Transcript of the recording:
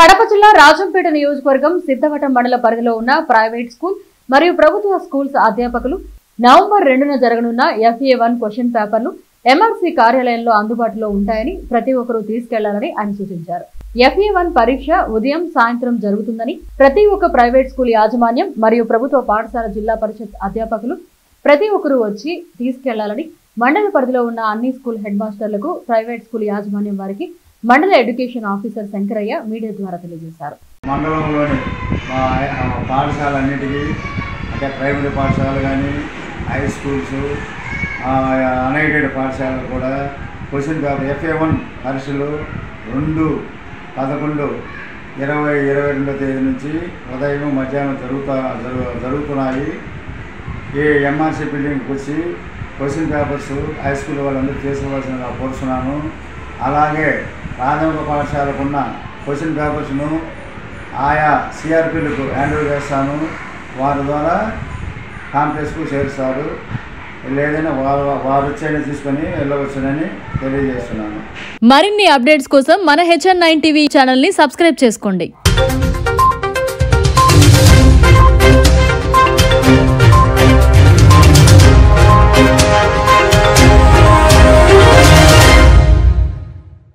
కడప జిల్లా రాజంపేట నియోజకవర్గం సిద్ధవటం మండల పరిధిలో ఉన్న ప్రైవేట్ స్కూల్ మరియు ప్రభుత్వ స్కూల్స్ అధ్యాపకులు నవంబర్ రెండున జరగనున్న ఎఫ్ఏ వన్ క్వశ్చన్ పేపర్లు ఎంఆర్సీ కార్యాలయంలో అందుబాటులో ఉంటాయని ప్రతి ఒక్కరూ తీసుకెళ్లాలని ఆయన సూచించారు ఎఫ్ఏ వన్ పరీక్ష ఉదయం సాయంత్రం జరుగుతుందని ప్రతి ఒక్క ప్రైవేట్ స్కూల్ యాజమాన్యం మరియు ప్రభుత్వ పాఠశాల జిల్లా పరిషత్ అధ్యాపకులు ప్రతి ఒక్కరూ వచ్చి తీసుకెళ్లాలని మండల పరిధిలో ఉన్న అన్ని స్కూల్ హెడ్ మాస్టర్లకు ప్రైవేట్ స్కూల్ యాజమాన్యం వారికి మండల ఎడ్యుకేషన్ ఆఫీసర్ శంకరయ్య మీడియా ద్వారా తెలియజేశారు మండలంలోని మా ఆ పాఠశాలన్నిటికీ అంటే ప్రైమరీ పాఠశాలలు కానీ హై స్కూల్స్ అన్ఎయిడెడ్ పాఠశాలలు కూడా క్వశ్చన్ పేపర్ ఎఫ్ఏ వన్ పరీక్షలు రెండు పదకొండు ఇరవై ఇరవై రెండో తేదీ నుంచి ఉదయం మధ్యాహ్నం జరుగుతా జరుగు జరుగుతున్నాయి ఈ ఎంఆర్సీ బిల్డింగ్కి వచ్చి క్వశ్చన్ పేపర్స్ హై స్కూల్ వాళ్ళందరూ తీసుకోవాల్సిన కోరుతున్నాను అలాగే ప్రాథమిక పాఠశాలకున్న క్వశ్చన్ పేపర్స్ను ఆయా సిఆర్పీలకు హ్యాండ్ ఓవర్ చేస్తాను వారి ద్వారా కాంప్లెక్స్కు చేరుస్తారు లేదైనా వారు వారు వచ్చేది తీసుకొని వెళ్ళవచ్చునని తెలియజేస్తున్నాను మరిన్ని అప్డేట్స్ కోసం మన హెచ్ఎన్ నైన్ టీవీ ఛానల్ని సబ్స్క్రైబ్ చేసుకోండి